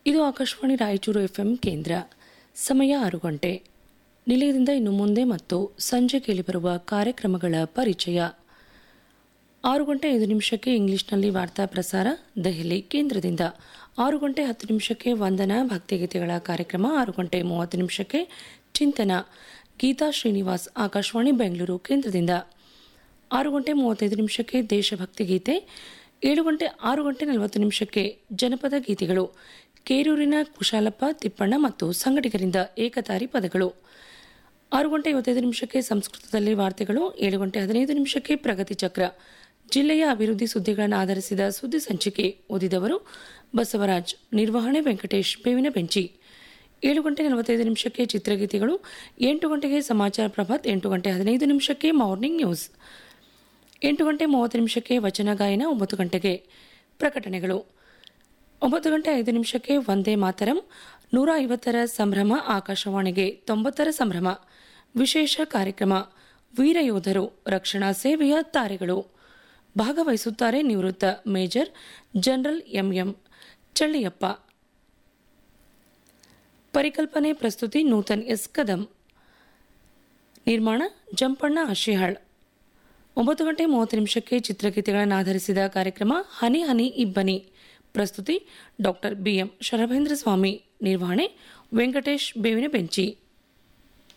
ಇದು ಆಕಾಶವಾಣಿ ರಾಯಚೂರು ಎಫ್ಎಂ ಕೇಂದ್ರ ಸಮಯ ಆರು ಗಂಟೆ ನಿಲಯದಿಂದ ಇನ್ನು ಮುಂದೆ ಮತ್ತು ಸಂಜೆ ಕೇಳಿಬರುವ ಕಾರ್ಯಕ್ರಮಗಳ ಪರಿಚಯ ಆರು ಗಂಟೆ ಐದು ನಿಮಿಷಕ್ಕೆ ಇಂಗ್ಲಿಷ್ನಲ್ಲಿ ವಾರ್ತಾ ಪ್ರಸಾರ ದೆಹಲಿ ಕೇಂದ್ರದಿಂದ ಆರು ಗಂಟೆ ಹತ್ತು ನಿಮಿಷಕ್ಕೆ ವಂದನಾ ಭಕ್ತಿಗೀತೆಗಳ ಕಾರ್ಯಕ್ರಮ ಆರು ಗಂಟೆ ಮೂವತ್ತು ನಿಮಿಷಕ್ಕೆ ಚಿಂತನ ಗೀತಾ ಶ್ರೀನಿವಾಸ್ ಆಕಾಶವಾಣಿ ಬೆಂಗಳೂರು ಕೇಂದ್ರದಿಂದ ಆರು ಗಂಟೆ ಮೂವತ್ತೈದು ನಿಮಿಷಕ್ಕೆ ದೇಶಭಕ್ತಿ ಗೀತೆ ಏಳು ಗಂಟೆ ಆರು ಗಂಟೆ ನಲವತ್ತು ನಿಮಿಷಕ್ಕೆ ಜನಪದ ಗೀತೆಗಳು ಕೇರೂರಿನ ಕುಶಾಲಪ್ಪ ತಿಪ್ಪಣ್ಣ ಮತ್ತು ಸಂಘಟಕರಿಂದ ಏಕತಾರಿ ಪದಗಳು ಆರು ಗಂಟೆ ಐವತ್ತೈದು ನಿಮಿಷಕ್ಕೆ ಸಂಸ್ಕೃತದಲ್ಲಿ ವಾರ್ತೆಗಳು ಏಳು ಗಂಟೆ ಹದಿನೈದು ನಿಮಿಷಕ್ಕೆ ಪ್ರಗತಿ ಚಕ್ರ ಜಿಲ್ಲೆಯ ಅಭಿವೃದ್ಧಿ ಸುದ್ದಿಗಳನ್ನು ಆಧರಿಸಿದ ಸುದ್ದಿ ಸಂಚಿಕೆ ಓದಿದವರು ಬಸವರಾಜ್ ನಿರ್ವಹಣೆ ವೆಂಕಟೇಶ್ ಬೇವಿನ ಬೆಂಚಿ ಏಳು ಗಂಟೆ ನಲವತ್ತೈದು ನಿಮಿಷಕ್ಕೆ ಚಿತ್ರಗೀತೆಗಳು ಎಂಟು ಗಂಟೆಗೆ ಸಮಾಚಾರ ಪ್ರಭಾತ್ ಎಂಟು ಗಂಟೆ ಹದಿನೈದು ನಿಮಿಷಕ್ಕೆ ಮಾರ್ನಿಂಗ್ ನ್ಯೂಸ್ ಎಂಟು ಗಂಟೆ ಮೂವತ್ತು ನಿಮಿಷಕ್ಕೆ ವಚನ ಗಾಯನ ಒಂಬತ್ತು ಗಂಟೆಗೆ ಪ್ರಕಟಣೆಗಳು ಒಂಬತ್ತು ಗಂಟೆ ಐದು ನಿಮಿಷಕ್ಕೆ ವಂದೇ ಮಾತರಂ ನೂರ ಐವತ್ತರ ಸಂಭ್ರಮ ಆಕಾಶವಾಣಿಗೆ ತೊಂಬತ್ತರ ಸಂಭ್ರಮ ವಿಶೇಷ ಕಾರ್ಯಕ್ರಮ ವೀರ ಯೋಧರು ರಕ್ಷಣಾ ಸೇವೆಯ ತಾರೆಗಳು ಭಾಗವಹಿಸುತ್ತಾರೆ ನಿವೃತ್ತ ಮೇಜರ್ ಜನರಲ್ ಎಂಎಂ ಚಳ್ಳಿಯಪ್ಪ ಪರಿಕಲ್ಪನೆ ಪ್ರಸ್ತುತಿ ನೂತನ್ ಎಸ್ ಕದಂ ನಿರ್ಮಾಣ ಜಂಪಣ್ಣ ಅಶಿಹಾಳ್ ಒಂಬತ್ತು ಗಂಟೆ ಮೂವತ್ತು ನಿಮಿಷಕ್ಕೆ ಚಿತ್ರಗೀತೆಗಳನ್ನು ಆಧರಿಸಿದ ಕಾರ್ಯಕ್ರಮ ಹನಿ ಹನಿ ಇಬ್ಬನಿ ಪ್ರಸ್ತುತಿ ಡಾಕ್ಟರ್ ಬಿಎಂ ಶರಭೇಂದ್ರ ಸ್ವಾಮಿ ನಿರ್ವಹಣೆ ವೆಂಕಟೇಶ್ ಬೇವಿನ ಬೆಂಚಿ